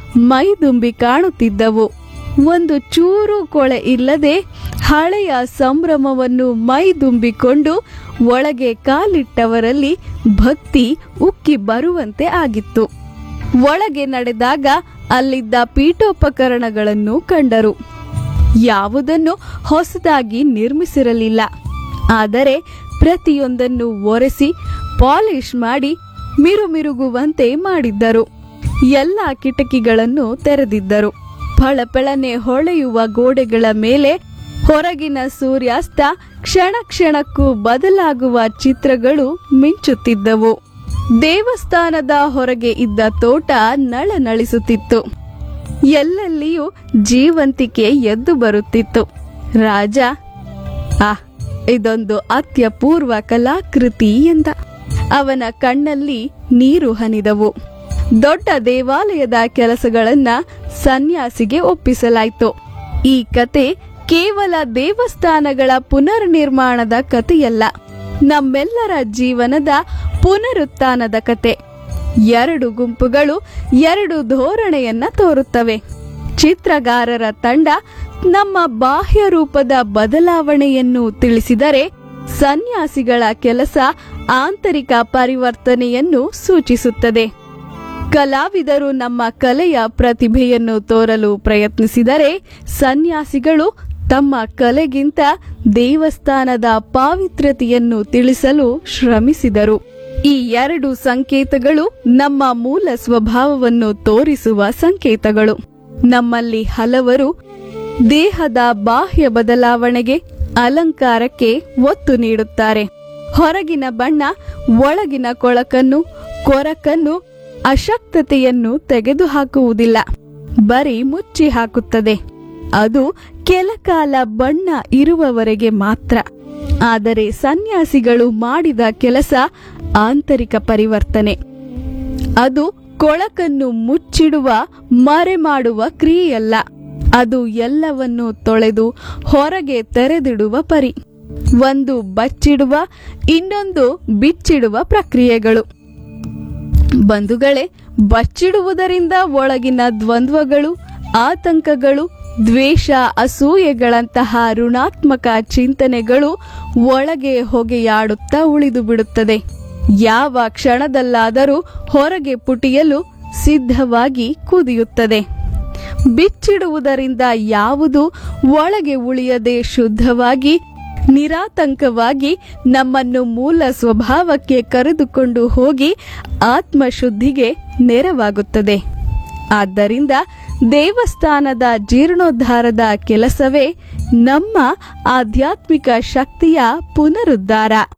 ಮೈದುಂಬಿ ಕಾಣುತ್ತಿದ್ದವು ಒಂದು ಚೂರು ಕೊಳೆ ಇಲ್ಲದೆ ಹಳೆಯ ಸಂಭ್ರಮವನ್ನು ಮೈದುಂಬಿಕೊಂಡು ಒಳಗೆ ಕಾಲಿಟ್ಟವರಲ್ಲಿ ಭಕ್ತಿ ಉಕ್ಕಿ ಬರುವಂತೆ ಆಗಿತ್ತು ಒಳಗೆ ನಡೆದಾಗ ಅಲ್ಲಿದ್ದ ಪೀಠೋಪಕರಣಗಳನ್ನು ಕಂಡರು ಯಾವುದನ್ನು ಹೊಸದಾಗಿ ನಿರ್ಮಿಸಿರಲಿಲ್ಲ ಆದರೆ ಪ್ರತಿಯೊಂದನ್ನು ಒರೆಸಿ ಪಾಲಿಶ್ ಮಾಡಿ ಮಿರುಮಿರುಗುವಂತೆ ಮಾಡಿದ್ದರು ಎಲ್ಲ ಕಿಟಕಿಗಳನ್ನು ತೆರೆದಿದ್ದರು ಫಳಫಳನೆ ಹೊಳೆಯುವ ಗೋಡೆಗಳ ಮೇಲೆ ಹೊರಗಿನ ಸೂರ್ಯಾಸ್ತ ಕ್ಷಣ ಕ್ಷಣಕ್ಕೂ ಬದಲಾಗುವ ಚಿತ್ರಗಳು ಮಿಂಚುತ್ತಿದ್ದವು ದೇವಸ್ಥಾನದ ಹೊರಗೆ ಇದ್ದ ತೋಟ ನಳನಳಿಸುತ್ತಿತ್ತು ಎಲ್ಲೆಲ್ಲಿಯೂ ಜೀವಂತಿಕೆ ಎದ್ದು ಬರುತ್ತಿತ್ತು ರಾಜ ಆ ಇದೊಂದು ಅತ್ಯಪೂರ್ವ ಕಲಾಕೃತಿ ಎಂದ ಅವನ ಕಣ್ಣಲ್ಲಿ ನೀರು ಹನಿದವು ದೊಡ್ಡ ದೇವಾಲಯದ ಕೆಲಸಗಳನ್ನ ಸನ್ಯಾಸಿಗೆ ಒಪ್ಪಿಸಲಾಯಿತು ಈ ಕತೆ ಕೇವಲ ದೇವಸ್ಥಾನಗಳ ಪುನರ್ನಿರ್ಮಾಣದ ಕಥೆಯಲ್ಲ ನಮ್ಮೆಲ್ಲರ ಜೀವನದ ಪುನರುತ್ಥಾನದ ಕತೆ ಎರಡು ಗುಂಪುಗಳು ಎರಡು ಧೋರಣೆಯನ್ನ ತೋರುತ್ತವೆ ಚಿತ್ರಗಾರರ ತಂಡ ನಮ್ಮ ಬಾಹ್ಯ ರೂಪದ ಬದಲಾವಣೆಯನ್ನು ತಿಳಿಸಿದರೆ ಸನ್ಯಾಸಿಗಳ ಕೆಲಸ ಆಂತರಿಕ ಪರಿವರ್ತನೆಯನ್ನು ಸೂಚಿಸುತ್ತದೆ ಕಲಾವಿದರು ನಮ್ಮ ಕಲೆಯ ಪ್ರತಿಭೆಯನ್ನು ತೋರಲು ಪ್ರಯತ್ನಿಸಿದರೆ ಸನ್ಯಾಸಿಗಳು ತಮ್ಮ ಕಲೆಗಿಂತ ದೇವಸ್ಥಾನದ ಪಾವಿತ್ರ್ಯತೆಯನ್ನು ತಿಳಿಸಲು ಶ್ರಮಿಸಿದರು ಈ ಎರಡು ಸಂಕೇತಗಳು ನಮ್ಮ ಮೂಲ ಸ್ವಭಾವವನ್ನು ತೋರಿಸುವ ಸಂಕೇತಗಳು ನಮ್ಮಲ್ಲಿ ಹಲವರು ದೇಹದ ಬಾಹ್ಯ ಬದಲಾವಣೆಗೆ ಅಲಂಕಾರಕ್ಕೆ ಒತ್ತು ನೀಡುತ್ತಾರೆ ಹೊರಗಿನ ಬಣ್ಣ ಒಳಗಿನ ಕೊಳಕನ್ನು ಕೊರಕನ್ನು ಅಶಕ್ತತೆಯನ್ನು ತೆಗೆದುಹಾಕುವುದಿಲ್ಲ ಬರೀ ಮುಚ್ಚಿ ಹಾಕುತ್ತದೆ ಅದು ಕೆಲಕಾಲ ಬಣ್ಣ ಇರುವವರೆಗೆ ಮಾತ್ರ ಆದರೆ ಸನ್ಯಾಸಿಗಳು ಮಾಡಿದ ಕೆಲಸ ಆಂತರಿಕ ಪರಿವರ್ತನೆ ಅದು ಕೊಳಕನ್ನು ಮುಚ್ಚಿಡುವ ಮರೆ ಮಾಡುವ ಕ್ರಿಯೆಯಲ್ಲ ಅದು ಎಲ್ಲವನ್ನು ತೊಳೆದು ಹೊರಗೆ ತೆರೆದಿಡುವ ಪರಿ ಒಂದು ಬಚ್ಚಿಡುವ ಇನ್ನೊಂದು ಬಿಚ್ಚಿಡುವ ಪ್ರಕ್ರಿಯೆಗಳು ಬಂಧುಗಳೇ ಬಚ್ಚಿಡುವುದರಿಂದ ಒಳಗಿನ ದ್ವಂದ್ವಗಳು ಆತಂಕಗಳು ದ್ವೇಷ ಅಸೂಯೆಗಳಂತಹ ಋಣಾತ್ಮಕ ಚಿಂತನೆಗಳು ಒಳಗೆ ಹೊಗೆಯಾಡುತ್ತಾ ಉಳಿದು ಬಿಡುತ್ತದೆ ಯಾವ ಕ್ಷಣದಲ್ಲಾದರೂ ಹೊರಗೆ ಪುಟಿಯಲು ಸಿದ್ಧವಾಗಿ ಕುದಿಯುತ್ತದೆ ಬಿಚ್ಚಿಡುವುದರಿಂದ ಯಾವುದು ಒಳಗೆ ಉಳಿಯದೆ ಶುದ್ಧವಾಗಿ ನಿರಾತಂಕವಾಗಿ ನಮ್ಮನ್ನು ಮೂಲ ಸ್ವಭಾವಕ್ಕೆ ಕರೆದುಕೊಂಡು ಹೋಗಿ ಆತ್ಮಶುದ್ಧಿಗೆ ನೆರವಾಗುತ್ತದೆ ಆದ್ದರಿಂದ ದೇವಸ್ಥಾನದ ಜೀರ್ಣೋದ್ಧಾರದ ಕೆಲಸವೇ ನಮ್ಮ ಆಧ್ಯಾತ್ಮಿಕ ಶಕ್ತಿಯ ಪುನರುದ್ಧಾರ